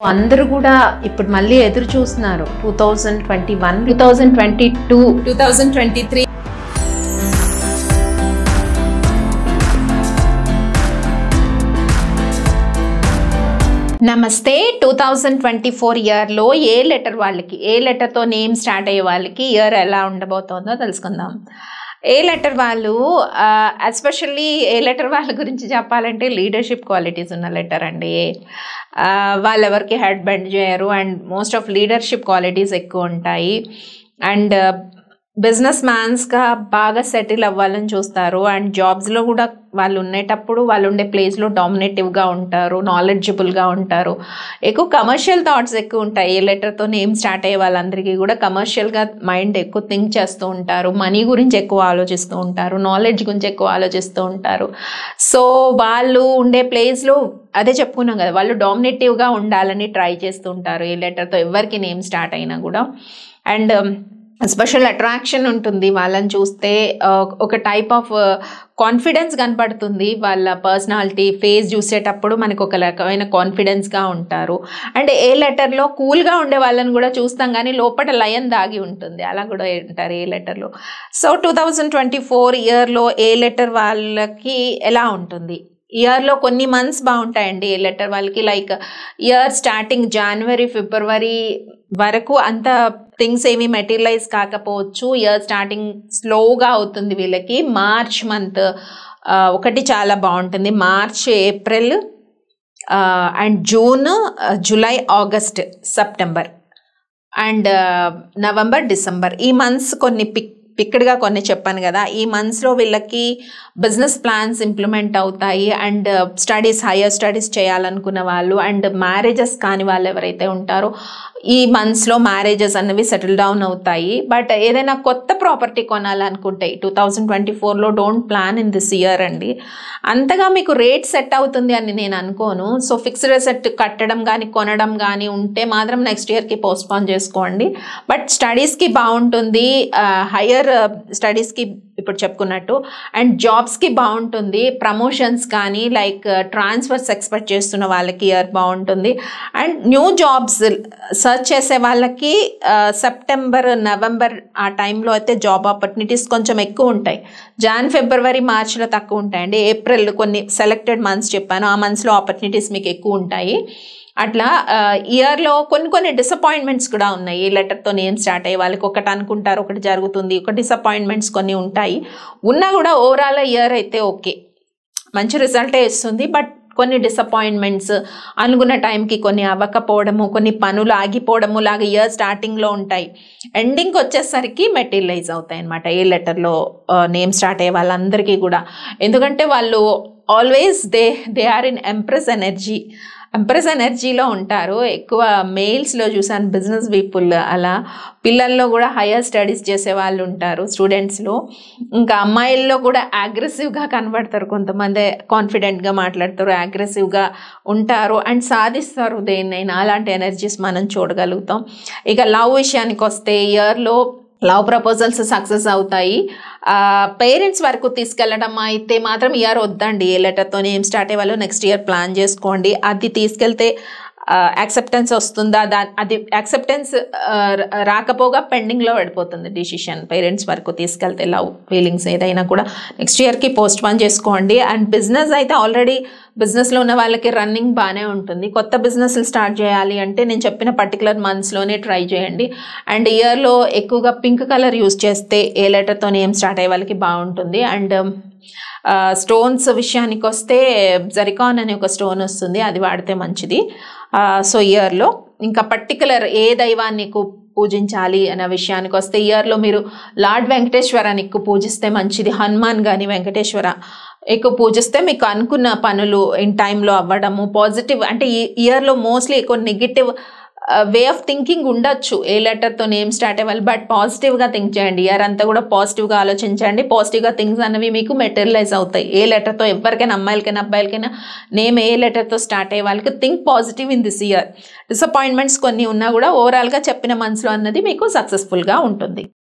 అందరూ కూడా ఇప్పుడు మళ్ళీ ఎదురు చూస్తున్నారు two thousand twenty one two thousand twenty two two thousand twenty three నమస్తే టూ థౌజండ్ ట్వంటీ ఫోర్ ఇయర్లో ఏ లెటర్ వాళ్ళకి ఏ లెటర్తో నేమ్ స్టార్ట్ అయ్యే వాళ్ళకి ఇయర్ ఎలా ఉండబోతోందో తెలుసుకుందాం ఏ లెటర్ వాళ్ళు ఎస్పెషల్లీ ఏ లెటర్ వాళ్ళ గురించి చెప్పాలంటే లీడర్షిప్ క్వాలిటీస్ ఉన్న లెటర్ అండి ఆ, వాళ్ళు ఎవరికి హెడ్ బెండ్ చేయరు and most of leadership qualities ఎక్కువ ఉంటాయి అండ్ బిజినెస్ మ్యాన్స్గా బాగా సెటిల్ అవ్వాలని చూస్తారు అండ్ జాబ్స్లో కూడా వాళ్ళు ఉండేటప్పుడు వాళ్ళు ఉండే ప్లేస్లో డామినేటివ్గా ఉంటారు నాలెడ్జబుల్గా ఉంటారు ఎక్కువ కమర్షియల్ థాట్స్ ఎక్కువ ఉంటాయి ఏ లెటర్తో నేమ్ స్టార్ట్ అయ్యే వాళ్ళందరికీ కూడా కమర్షియల్గా మైండ్ ఎక్కువ థింక్ చేస్తూ ఉంటారు మనీ గురించి ఎక్కువ ఆలోచిస్తూ ఉంటారు నాలెడ్జ్ గురించి ఎక్కువ ఆలోచిస్తూ ఉంటారు సో వాళ్ళు ఉండే ప్లేస్లో అదే చెప్పుకున్నాం కదా వాళ్ళు డామినేటివ్గా ఉండాలని ట్రై చేస్తూ ఉంటారు ఏ లెటర్తో ఎవరికి నేమ్ స్టార్ట్ అయినా కూడా అండ్ స్పెషల్ అట్రాక్షన్ ఉంటుంది వాళ్ళని చూస్తే ఆ, ఒక టైప్ ఆఫ్ కాన్ఫిడెన్స్ కనపడుతుంది వాళ్ళ పర్సనాలిటీ ఫేస్ చూసేటప్పుడు మనకు ఒక రకమైన కాన్ఫిడెన్స్గా ఉంటారు అండ్ ఏ లెటర్లో కూల్గా ఉండే వాళ్ళని కూడా చూస్తాం కానీ లోపల లయం దాగి ఉంటుంది అలా కూడా ఉంటారు ఏ లెటర్లో so two thousand twenty four ఇయర్లో ఏ లెటర్ వాళ్ళకి ఎలా ఉంటుంది ఇయర్లో కొన్ని మంత్స్ బాగుంటాయండి ఏ లెటర్ వాళ్ళకి లైక్ ఇయర్ స్టార్టింగ్ జనవరి ఫిబ్రవరి వరకు అంత థింగ్స్ ఏమీ మెటీరియలైజ్ కాకపోవచ్చు ఇయర్ స్టార్టింగ్ స్లోగా అవుతుంది వీళ్ళకి మార్చ్ మంత్ ఒకటి చాలా బాగుంటుంది March April and June July August September and November December ఈ మంత్స్ కొన్ని పిక్ పిక్డ్గా కొన్ని చెప్పాను కదా ఈ మంత్స్లో వీళ్ళకి బిజినెస్ ప్లాన్స్ ఇంప్లిమెంట్ అవుతాయి అండ్ స్టడీస్ హయ్యర్ స్టడీస్ చేయాలనుకున్న వాళ్ళు అండ్ మ్యారేజెస్ కాని వాళ్ళు ఎవరైతే ఉంటారో ఈ మంత్స్లో మ్యారేజెస్ అనేవి సెటిల్ డౌన్ అవుతాయి బట్ ఏదైనా కొత్త ప్రాపర్టీ కొనాలనుకుంటే టూ థౌజండ్ ట్వంటీ ఫోర్లో don't plan in this year అండి అంతగా మీకు రేట్ సెట్ అవుతుంది అని నేను అనుకోను సో ఫిక్స్డ్ సెట్ కట్టడం కానీ కొనడం కానీ ఉంటే మాత్రం నెక్స్ట్ ఇయర్కి పోస్ట్పోన్ చేసుకోండి బట్ స్టడీస్కి బాగుంటుంది హయ్యర్ స్టడీస్కి ఇప్పుడు చెప్పుకున్నట్టు అండ్ జాబ్స్కి బాగుంటుంది ప్రమోషన్స్ కానీ లైక్ ట్రాన్స్ఫర్స్ ఎక్స్పెక్ట్ చేస్తున్న వాళ్ళకి ఇయర్ బాగుంటుంది అండ్ న్యూ జాబ్స్ సర్చ్ చేసే వాళ్ళకి సెప్టెంబర్ నవంబర్ ఆ టైంలో అయితే జాబ్ ఆపర్చునిటీస్ కొంచెం ఎక్కువ ఉంటాయి జాన్ ఫిబ్రవరి మార్చ్లో తక్కువ ఉంటాయండి ఏప్రిల్ కొన్ని సెలెక్టెడ్ మంత్స్ చెప్పాను ఆ మంత్స్లో ఆపర్చునిటీస్ మీకు ఎక్కువ ఉంటాయి అట్లా ఇయర్లో కొన్ని కొన్ని డిసప్పాయింట్మెంట్స్ కూడా ఉన్నాయి ఈ లెటర్తో నేమ్ స్టార్ట్ అయ్యి వాళ్ళకి ఒకటి అనుకుంటారు ఒకటి జరుగుతుంది ఒక డిసప్పాయింట్మెంట్స్ కొన్ని ఉంటాయి ఉన్నా కూడా ఓవరాల్ ఇయర్ అయితే ఓకే మంచి రిజల్టే ఇస్తుంది బట్ కొన్ని డిసప్పాయింట్మెంట్స్ అనుకున్న టైంకి కొన్ని అవ్వకపోవడము కొన్ని పనులు ఆగిపోవడము లాగా ఇయర్ స్టార్టింగ్లో ఉంటాయి ఎండింగ్కి వచ్చేసరికి మెటీరియలైజ్ అవుతాయి అనమాట ఏ లెటర్లో నేమ్ స్టార్ట్ అయ్యే వాళ్ళందరికీ కూడా ఎందుకంటే వాళ్ళు always they they are in empress energy empress ఎనర్జీలో ఉంటారు ఎక్కువ మెయిల్స్లో చూసాను బిజినెస్ పీపుల్ అలా పిల్లల్లో కూడా హయ్యర్ స్టడీస్ చేసే వాళ్ళు ఉంటారు స్టూడెంట్స్లో ఇంకా అమ్మాయిల్లో కూడా అగ్రెసివ్గా కనబడతారు కొంతమంది కాన్ఫిడెంట్గా మాట్లాడతారు అగ్రెసివ్గా ఉంటారు అండ్ సాధిస్తారు దేన్నైనా అలాంటి ఎనర్జీస్ మనం చూడగలుగుతాం ఇక లవ్ విషయానికి వస్తే ఇయర్లో లవ్ ప్రపోజల్స్ సక్సెస్ అవుతాయి పేరెంట్స్ వరకు తీసుకెళ్ళడం అయితే మాత్రం ఇయర్ వద్దండి ఏ లెటర్తో ఏం స్టార్ట్ అయ్యే వాళ్ళు నెక్స్ట్ ఇయర్ ప్లాన్ చేసుకోండి అది తీసుకెళ్తే యాక్సెప్టెన్స్ వస్తుందా దా అది యాక్సెప్టెన్స్ రాకపోగా పెండింగ్లో పడిపోతుంది డిసిషన్ పేరెంట్స్ వరకు తీసుకెళ్తే లవ్ ఫీలింగ్స్ ఏదైనా కూడా నెక్స్ట్ ఇయర్కి పోస్ట్ పోన్ చేసుకోండి అండ్ బిజినెస్ అయితే ఆల్రెడీ బిజినెస్లో ఉన్న వాళ్ళకి రన్నింగ్ బాగానే ఉంటుంది కొత్త బిజినెస్లు స్టార్ట్ చేయాలి అంటే నేను చెప్పిన పర్టికులర్ మంత్స్లోనే ట్రై చేయండి అండ్ ఇయర్లో ఎక్కువగా పింక్ కలర్ యూస్ చేస్తే ఏ లెటర్తో నేమ్ స్టార్ట్ అయ్యే వాళ్ళకి బాగుంటుంది అండ్ స్టోన్స్ విషయానికి వస్తే జరికాన్ అనే ఒక స్టోన్ వస్తుంది అది వాడితే మంచిది సో ఇయర్లో ఇంకా పర్టికులర్ ఏ దైవాన్ని ఎక్కువ పూజించాలి అనే విషయానికి వస్తే ఇయర్లో మీరు లార్డ్ వెంకటేశ్వరాన్ని ఎక్కువ పూజిస్తే మంచిది హనుమాన్ కానీ వెంకటేశ్వర ఎక్కువ పూజిస్తే మీకు అనుకున్న పనులు ఇన్ టైంలో అవ్వడము పాజిటివ్ అంటే ఈ ఇయర్లో మోస్ట్లీ ఎక్కువ నెగిటివ్ వే ఆఫ్ థింకింగ్ ఉండొచ్చు ఏ లెటర్తో నేమ్ స్టార్ట్ అవ్వాలి బట్ పాజిటివ్గా థింక్ చేయండి ఇయర్ అంతా కూడా పాజిటివ్గా ఆలోచించండి పాజిటివ్గా థింగ్స్ అనేవి మీకు మెటీరియలైజ్ అవుతాయి ఏ లెటర్తో ఎవరికైనా అమ్మాయిలకైనా అబ్బాయిలకైనా నేమ్ ఏ లెటర్తో స్టార్ట్ అయ్యే వాళ్ళకి think positive in this year disappointments కొన్ని ఉన్నా కూడా ఓవరాల్గా చెప్పిన మంత్స్లో అన్నది మీకు సక్సెస్ఫుల్గా ఉంటుంది